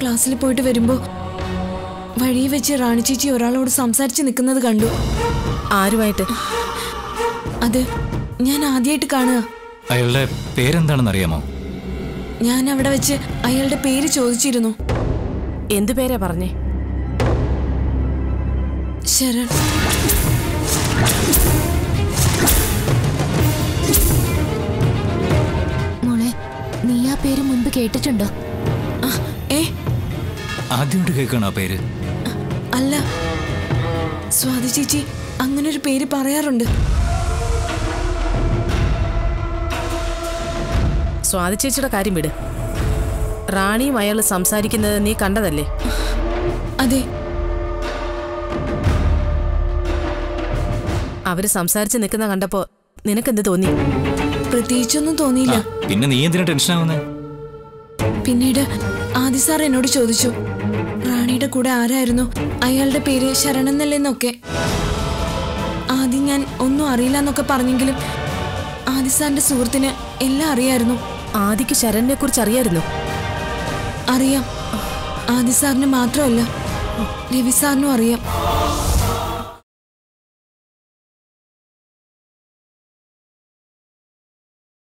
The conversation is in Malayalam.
ക്ലാസ്സിൽ പോയിട്ട് വരുമ്പോ വഴി വെച്ച് റാണി ചേച്ചി ഒരാളോട് സംസാരിച്ച് നിൽക്കുന്നത് കണ്ടു ആരുമായിട്ട് അത് ഞാൻ ആദ്യമായിട്ട് കാണുക അയാളുടെ പേരെന്താണെന്ന് അറിയാമോ ഞാൻ അവിടെ വെച്ച് അയാളുടെ പേര് ചോദിച്ചിരുന്നു എന്തു പേരാ പറഞ്ഞേ ശരൺ മോളെ നീ ആ പേര് മുൻപ് കേട്ടിട്ടുണ്ടോ ആ, ഏ ആദ്യമായിട്ട് കേൾക്കണോ ആ പേര് അല്ല സ്വാതി ചേച്ചി അങ്ങനൊരു പേര് പറയാറുണ്ട് സ്വാതി ചേച്ചിയുടെ കാര്യം വിട് റാണിയും അയാൾ സംസാരിക്കുന്നത് നീ കണ്ടതല്ലേ അതെ അവര് സംസാരിച്ച് നിൽക്കുന്ന കണ്ടപ്പോ നിനക്കെന്ത് തോന്നി പ്രത്യേകിച്ചൊന്നും തോന്നിയില്ല പിന്നെ നീ എന്തിനാ ടെൻഷൻ ആവുന്നേ പിന്നീട് ആദി സാർ എന്നോട് ചോദിച്ചു റാണിയുടെ കൂടെ ആരായിരുന്നു അയാളുടെ പേര് ശരണെന്നല്ലെന്നൊക്കെ ആദ്യം ഞാൻ ഒന്നും അറിയില്ല എന്നൊക്കെ പറഞ്ഞെങ്കിലും ആദി സാറിന്റെ സുഹൃത്തിന് എല്ലാം അറിയായിരുന്നു ആദിക്ക് ശരണിനെ കുറിച്ച് അറിയായിരുന്നു അറിയാം ആദി സാറിന് മാത്രമല്ല രവി സാറിനും അറിയാം